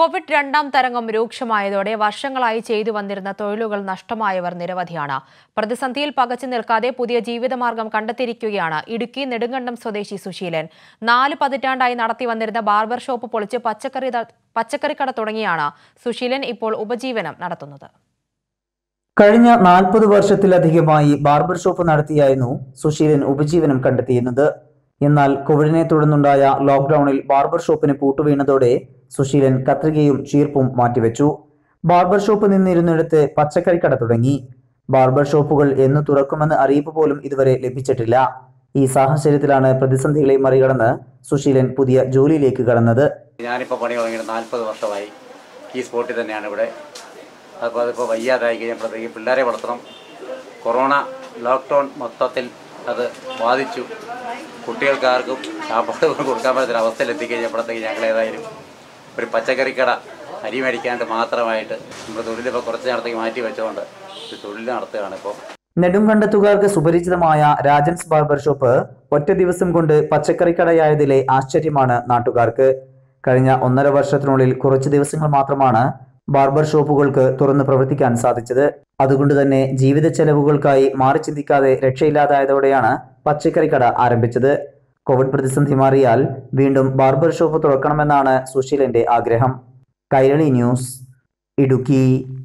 Covid രണ്ടാം തരംഗം രൂക്ഷമായതോടെ വർഷങ്ങളായി ചെയ്തു വന്നിരുന്ന തൊഴിലുകൾ നഷ്ടമായവർ നിരവധിയാണ് പ്രതിസന്ധിയിൽ പകച്ചു നിൽക്കാതെ പുതിയ ജീവിതമാർഗം കണ്ടെത്തിയിരിക്കുകയാണ് ഇടുക്കി നെടുങ്കണ്ടം സ്വദേശി സുശീലൻ നാല് പതിറ്റാണ്ടായി നടത്തി വന്നിരുന്ന ബാർബർ ഷോപ്പ് പൊളിച്ച് പച്ചക്കറി ത- പച്ചക്കറിക്കട തുടങ്ങിയാണ് സുശീലൻ ഇപ്പോൾ ഉപജീവനം നടത്തുന്നത് കഴിഞ്ഞ നാൽപ്പത് വർഷത്തിലധികമായി ബാർബർ ഷോപ്പ് നടത്തിയായിരുന്നു സുശീലൻ ഉപജീവനം കണ്ടെത്തിയിരുന്നത് എന്നാൽ കോവിഡിനെ തുടർന്നുണ്ടായ ലോക്ക്ഡൌണിൽ ബാർബർ ഷോപ്പിന് പൂട്ടുവീണതോടെ സുശീലൻ കത്രികയും ചീർപ്പും മാറ്റിവെച്ചു ബാർബർ ഷോപ്പ് നിന്നിരുന്നിടത്ത് പച്ചക്കറിക്കട തുടങ്ങി ബാർബർ ഷോപ്പുകൾ എന്ന് തുറക്കുമെന്ന് അറിയിപ്പ് പോലും ഇതുവരെ ലഭിച്ചിട്ടില്ല ഈ സാഹചര്യത്തിലാണ് പ്രതിസന്ധികളെ മറികടന്ന് സുശീലൻ പുതിയ ജോലിയിലേക്ക് കടന്നത് ഞാനിപ്പോൾ പണി തുടങ്ങിയിട്ട് നാൽപ്പത് വർഷമായി ഈ സ്പോട്ടിൽ തന്നെയാണ് ഇവിടെ അപ്പോൾ അതിപ്പോൾ വയ്യാതായി കഴിഞ്ഞപ്പോഴത്തേക്ക് പിള്ളേരെ വളർത്തണം കൊറോണ ലോക്ക്ഡൗൺ മൊത്തത്തിൽ അത് ബാധിച്ചു കുട്ടികൾക്ക് ആർക്കും സാപ്പാട് പോലും കൊടുക്കാൻ പറ്റാത്ത അവസ്ഥയിൽ എത്തിക്കഴിഞ്ഞപ്പോഴത്തേക്ക് ഞങ്ങൾ ഏതായാലും ഒരു പച്ചക്കറിക്കട അരി മേടിക്കാണ്ട് മാത്രമായിട്ട് നമ്മുടെ തൊഴിലിപ്പോൾ കുറച്ച് നേരത്തേക്ക് മാറ്റി വെച്ചുകൊണ്ട് ഒരു തൊഴിൽ നടത്തുകയാണ് ഇപ്പോൾ നെടുങ്കണ്ടത്തുകാർക്ക് സുപരിചിതമായ രാജൻസ് ബാർബർ ഷോപ്പ് ഒറ്റ ദിവസം കൊണ്ട് പച്ചക്കറിക്കടയായതിലെ ആശ്ചര്യമാണ് നാട്ടുകാർക്ക് കഴിഞ്ഞ ഒന്നര വർഷത്തിനുള്ളിൽ കുറച്ച് ദിവസങ്ങൾ മാത്രമാണ് ബാർബർ ഷോപ്പുകൾക്ക് തുറന്ന് പ്രവർത്തിക്കാൻ സാധിച്ചത് അതുകൊണ്ട് തന്നെ ജീവിത ചെലവുകൾക്കായി മാറി ചിന്തിക്കാതെ രക്ഷയില്ലാതായതോടെയാണ് പച്ചക്കറിക്കട ആരംഭിച്ചത് കോവിഡ് പ്രതിസന്ധി മാറിയാൽ വീണ്ടും ബാർബർ ഷോപ്പ് തുറക്കണമെന്നാണ് സുശീലന്റെ ആഗ്രഹം കൈരളി ന്യൂസ് ഇടുക്കി